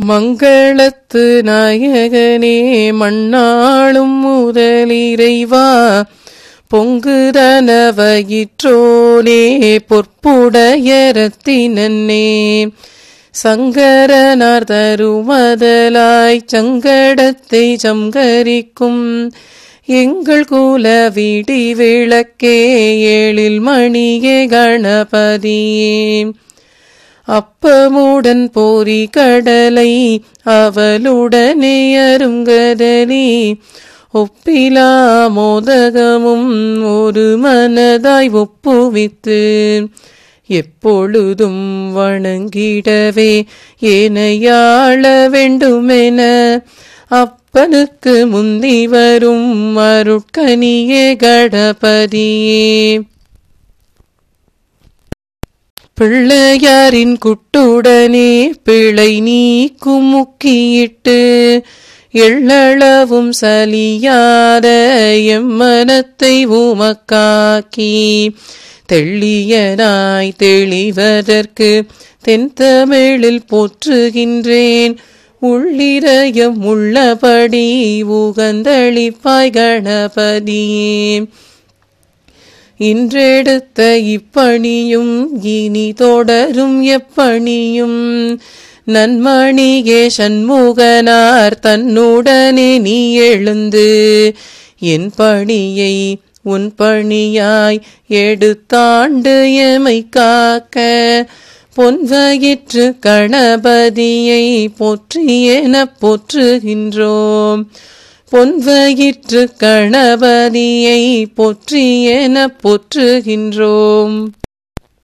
மங்களத்து நாயகனே மண்ணாளும் முதலிறைவா பொங்குதன வயிற்றோனே பொற்புடைய ரத்தினன்னே சங்கரனார் தருமதலாய் சங்கடத்தை சங்கரிக்கும் எங்கள் குல விடி விளக்கே ஏழில் மணியே கணபதியே அப்பமுடன் போரி கடலை அவளுடனே அருங்கதலி ஒப்பிலா மோதகமும் ஒரு மனதாய் ஒப்புவித்து எப்பொழுதும் வணங்கிடவே ஏனையாள வேண்டுமென அப்பனுக்கு முந்தி வரும் அருட்கனியே கணபதியே பிள்ளையாரின் குட்டுடனே பிழை நீக்கும் முக்கியிட்டு எள்ளளவும் சலியாத எம்மனத்தை உமக்காக்கி தெள்ளியனாய் தெளிவதற்கு தென்தமிழில் போற்றுகின்றேன் உள்ளிரயம் உள்ளபடி உகந்தளிப்பாய் கணபதியே இன்றெடுத்த இப்பணியும் இனி தொடரும் எப்பணியும் நன்மணியே சண்முகனார் தன்னுடனே நீ எழுந்து என் பணியை உன் பணியாய் எடுத்தாண்டு எமை காக்க பொன்வயிற்று கணபதியை போற்றியென போற்றுகின்றோம் பொன்வயிற்று கணபதியை போற்றியென போற்றுகின்றோம்